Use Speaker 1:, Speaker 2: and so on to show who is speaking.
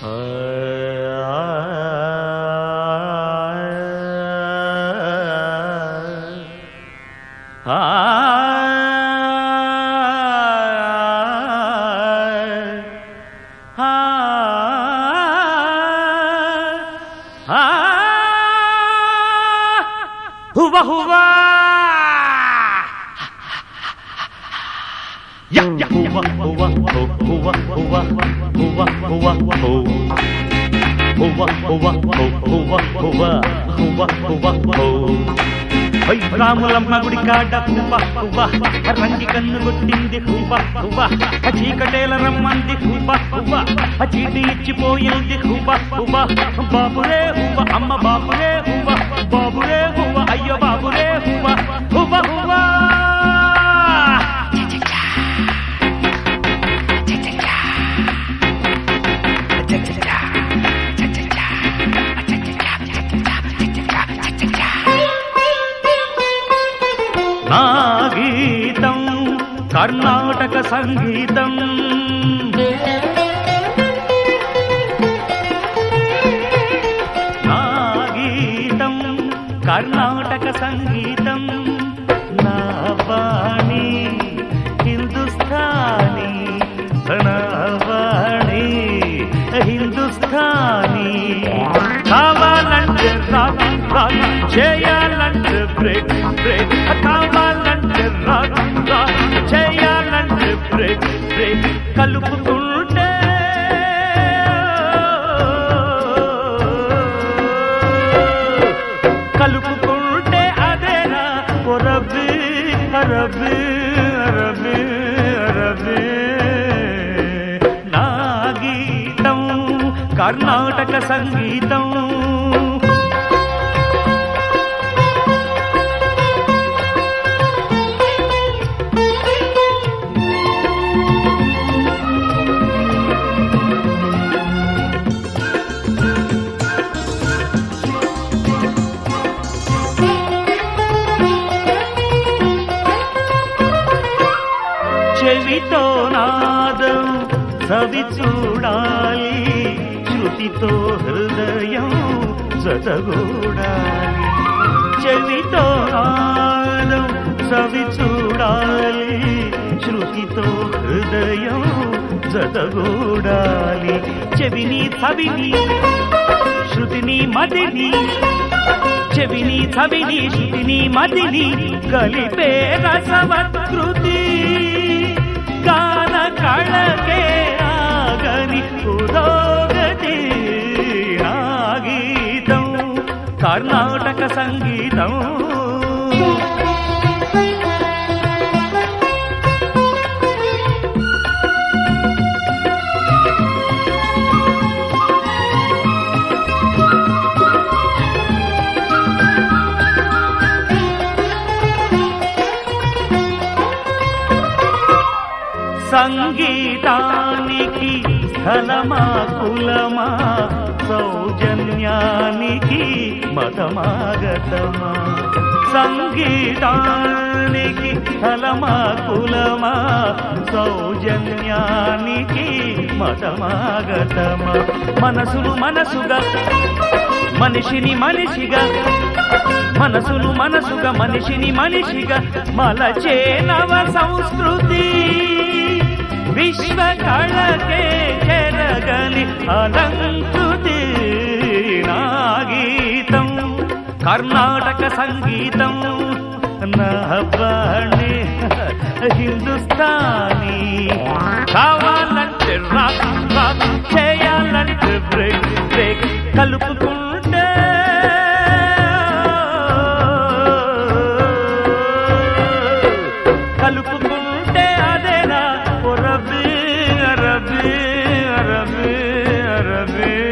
Speaker 1: హువా హువా yeah yeah హువా హువా హో హువా హువా హువా హువా హో హువా హువా హో హువా హువా హువా హువా హో హై రాములమ్మ గుడి కాడ హువా హువా రంగి కన్ను కొట్టింది హువా హువా చీకటేల రమ్మంది హువా హువా చీటి ఇచ్చిపోయింది హువా హువా బాబురే హువా అమ్మ బాబురే హువా బాబురే హువా అయ్యో బాబురే హువా హువా హువా నా గీతం కర్ణాటక సంగీతం నా గీతం కర్ణాటక సంగీతం నా వాణి హిందుస్థానీ నా వాణి హిందుస్థానీ కావాలంటే రాక్ రాక్ చేయాలంటే బ్రేక్ బ్రేక్ కావాలంటే రాక్ రాక్ చేయాలంటే బ్రేక్ బ్రేక్ కలుపుకుంటే కలుపుకుంటే అదేనా పొరబి అరబి అరబి అరబి నా గీతం కర్ణాటక సంగీతం చెవితో నాదం సవి చూడాలి శృతితో హృదయం జతగూడాలి చెవితో నాదం సవి చూడాలి శృతితో హృదయం జతగూడాలి చెవిని సవిని శృతిని మదిని చెవిని చవిని శృతిని మదిని కలిపే రసవత్కృతి గాన కళకే ఆగని పురోగతి ఆ గీతం కర్ణాటక సంగీతం సంగీతానికి స్థలమా కులమా సౌజన్యానికి మతమాగతమా సంగీతానికి స్థలమా కులమా సౌజన్యానికి మతమాగతమా మనసులు మనసుగా మనిషిని మనిషిగా మనసును మనసుగా మనిషిని మనిషిగా మలచే నవ సంస్కృతి విశ్వ కళకే చెరగని అలంకృతి నా గీతం కర్ణాటక సంగీతం నా బాణి హిందుస్థానీ కావాలంటే రాక్ రాక్ చేయాలంటే బ్రేక్ బ్రేక్ కలుపుకుంటే కలుపుకుంటే అదేనా రబీ రబీ రబీ రబీ